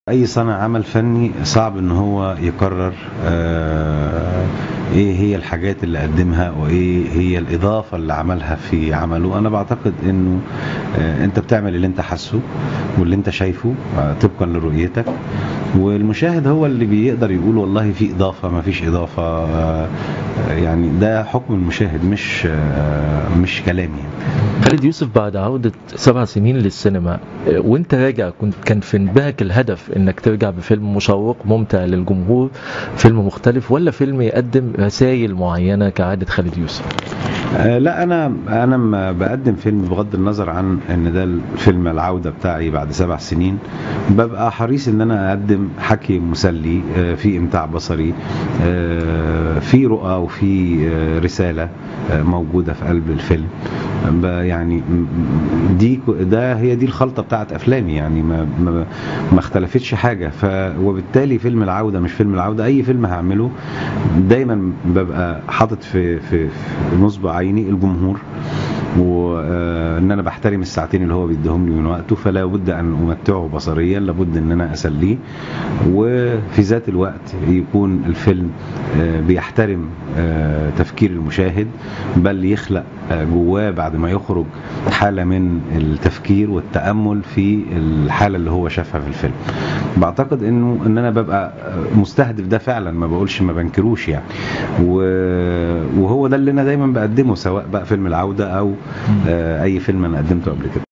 اي صانع عمل فني صعب ان هو يقرر آه، ايه هي الحاجات اللي قدمها وايه هي الاضافه اللي عملها في عمله انا بعتقد انه آه، انت بتعمل اللي انت حاسه واللي انت شايفه آه، طبقا لرؤيتك والمشاهد هو اللي بيقدر يقول والله في اضافه ما فيش اضافه آه، آه، يعني ده حكم المشاهد مش آه، مش كلامي يعني. خالد يوسف بعد عودة سبع سنين للسينما آه، وانت راجع كنت كان في انبهك الهدف انك ترجع بفيلم مشوق ممتع للجمهور فيلم مختلف ولا فيلم يقدم رسائل معينة كعادة خالد يوسف آه، لا انا انا لما بقدم فيلم بغض النظر عن ان ده الفيلم العوده بتاعي بعد سبع سنين ببقى حريص ان انا اقدم حكي مسلي آه، في امتاع بصري آه، في رؤى وفي آه، رساله آه، موجوده في قلب الفيلم ب- يعني م- دي ك- ده هي دي الخلطه بتاعت افلامي يعني ما ما, ما اختلفتش حاجه ف وبالتالي فيلم العوده مش فيلم العوده اي فيلم هعمله دايما ببقى حاطط في في, في نصب عيني الجمهور وان انا بحترم الساعتين اللي هو بيديهم لي من وقته فلا بد ان امتعه بصريا لابد ان انا اسليه وفي ذات الوقت يكون الفيلم آه، بيحترم آه، تفكير المشاهد بل يخلق آه، جواه بعد ما يخرج حاله من التفكير والتامل في الحاله اللي هو شافها في الفيلم بعتقد انه ان انا ببقى مستهدف ده فعلا ما بقولش ما بنكروش يعني و- وهو ده اللي انا دايما بقدمه سواء بقى فيلم العوده او آه، اي فيلم انا قدمته قبل كده